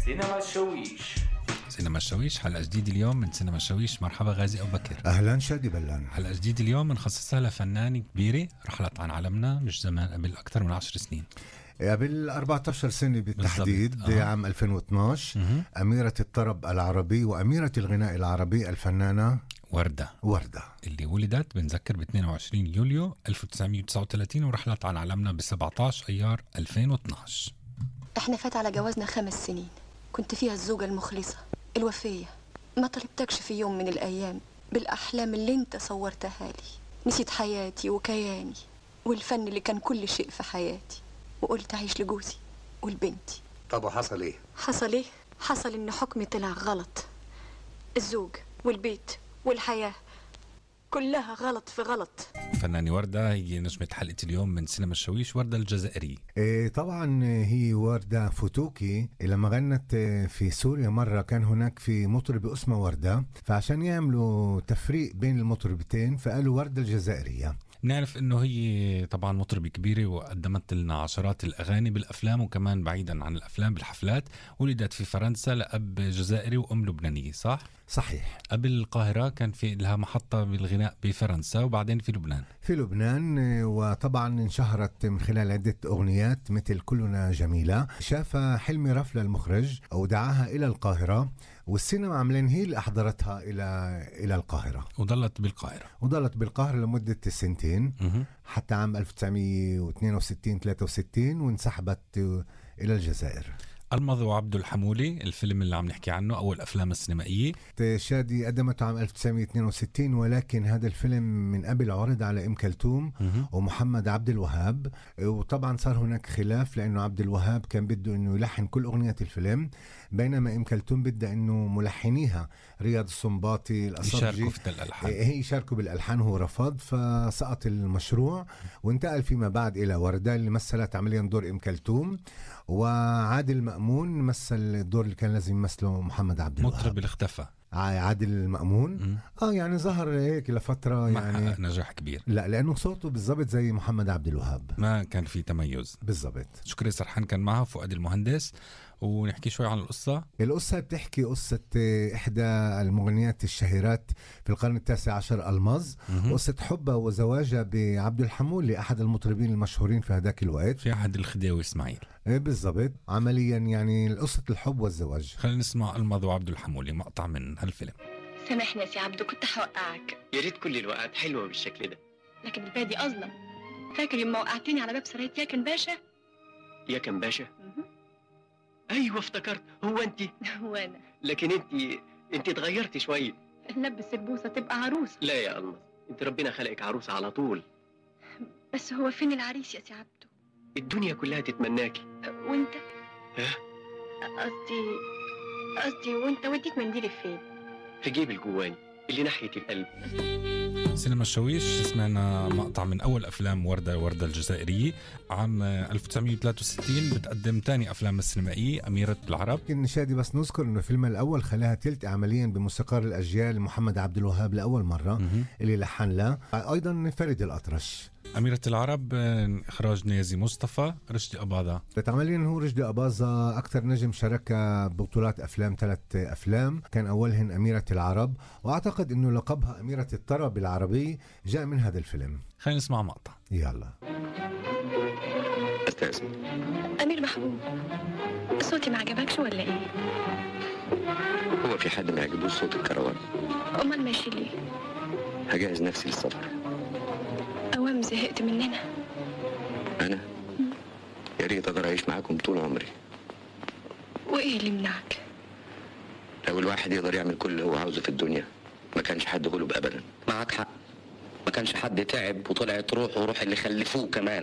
سينما الشويش سينما الشويش حلقة جديدة اليوم من سينما الشويش مرحبا غازي أبو بكر اهلا شادي بلان حلقة جديدة اليوم بنخصصها لفنانة كبيرة رحلت عن عالمنا مش زمان قبل أكثر من عشر سنين قبل 14 سنه بالتحديد بالضبط. آه. عام 2012 مهم. أميرة الطرب العربي وأميرة الغناء العربي الفنانة وردة وردة اللي ولدت بنذكر ب 22 يوليو 1939 ورحلت عن عالمنا ب 17 أيار 2012 احنا فات على جوازنا خمس سنين كنت فيها الزوجة المخلصة الوفية ما طلبتكش في يوم من الأيام بالأحلام اللي انت صورتها لي نسيت حياتي وكياني والفن اللي كان كل شيء في حياتي وقلت أعيش لجوزي ولبنتي طب وحصل ايه؟ حصل ايه؟ حصل ان حكمي طلع غلط الزوج والبيت والحياة كلها غلط في غلط فنانة وردة هي نجمة حلقة اليوم من سينما الشويش وردة الجزائرية إيه طبعا هي وردة فوتوكي لما غنت إيه، في سوريا مرة كان هناك في مطربة اسمها وردة فعشان يعملوا تفريق بين المطربتين فقالوا وردة الجزائرية بنعرف انه هي طبعا مطربة كبيرة وقدمت لنا عشرات الاغاني بالافلام وكمان بعيدا عن الافلام بالحفلات ولدت في فرنسا لاب جزائري وام لبنانية صح؟ صحيح قبل القاهرة كان في لها محطة بالغناء بفرنسا وبعدين في لبنان في لبنان إيه، وطبعا انشهرت من خلال عدة أغنيات مثل كلنا جميلة شاف حلمي رفلة المخرج ودعاها إلى القاهرة والسينما عملين هي اللي أحضرتها إلى إلى القاهرة وظلت بالقاهرة وضلت بالقاهرة لمدة سنتين مهم. حتى عام 1962 63 وانسحبت إلى الجزائر المض وعبد الحمولي الفيلم اللي عم نحكي عنه أول الأفلام السينمائية شادي قدمته عام 1962 ولكن هذا الفيلم من قبل عرض على ام كلثوم مهم. ومحمد عبد الوهاب وطبعا صار هناك خلاف لانه عبد الوهاب كان بده انه يلحن كل اغنيات الفيلم بينما ام كلثوم بدها انه ملحنيها رياض السنباطي الأصبجي يشاركوا في الألحان هي يشاركوا بالالحان هو رفض فسقط المشروع وانتقل فيما بعد الى ورده اللي مثلت عمليا دور ام كلثوم وعادل مأمون مثل الدور اللي كان لازم يمثله محمد عبد الوهاب مطرب اللي اختفى ع- عادل مأمون مم. اه يعني ظهر هيك لفتره ما يعني حقق نجاح كبير لا لانه صوته بالضبط زي محمد عبد الوهاب ما كان في تميز بالضبط شكري سرحان كان معها فؤاد المهندس ونحكي شوي عن القصة القصة بتحكي قصة آه، إحدى المغنيات الشهيرات في القرن التاسع عشر الماظ مهم. قصة حبها وزواجها بعبد الحمول لأحد المطربين المشهورين في هذاك الوقت في أحد الخديوي إسماعيل آه، بالضبط عمليا يعني قصة الحب والزواج خلينا نسمع المض وعبد الحمولي مقطع من هالفيلم سامحني يا سي عبدو كنت هوقعك يا ريت كل الوقت حلوه بالشكل ده لكن البادي أظلم فاكر يوم ما وقعتني على باب سراية ياكن باشا يا كان باشا ايوه افتكرت هو انت وانا لكن انت انت اتغيرت شويه نلبس البوسة تبقى عروس لا يا المظ انت ربنا خلقك عروسه على طول بس هو فين العريس يا سي عبدو الدنيا كلها تتمناكي وانت ها؟ قصدي قصدي وانت وديت منديلي فين في جيب الجواني اللي ناحيه القلب سينما الشويش سمعنا مقطع من أول أفلام وردة وردة الجزائرية عام 1963 بتقدم تاني أفلام السينمائية أميرة العرب لكن شادي بس نذكر انه فيلمها الاول خلاها تلت عمليا بموسيقار الاجيال محمد عبد الوهاب لاول مره مهم. اللي لحن لها ايضا فريد الاطرش أميرة العرب آه، إخراج نيازي مصطفى رشدي أباضة عمليا هو رشدي أباظة أكثر نجم شارك ببطولات أفلام ثلاث أفلام كان أولهن أميرة العرب وأعتقد أنه لقبها أميرة الطرب العربي جاء من هذا الفيلم خلينا نسمع مقطع يلا استاذن أمير محبوب صوتي ما عجبكش ولا إيه؟ هو في حد ما يعجبوش صوت الكروان أمال ماشي ليه؟ هجهز نفسي للسفر أوام زهقت مننا انا يا ريت اقدر اعيش معاكم طول عمري وإيه اللي يمنعك؟ لو الواحد يقدر يعمل كل اللي هو عاوزه في الدنيا ما كانش حد غلب ابدا معاك حق ما كانش حد تعب وطلعت روحه وروح اللي خلفوه كمان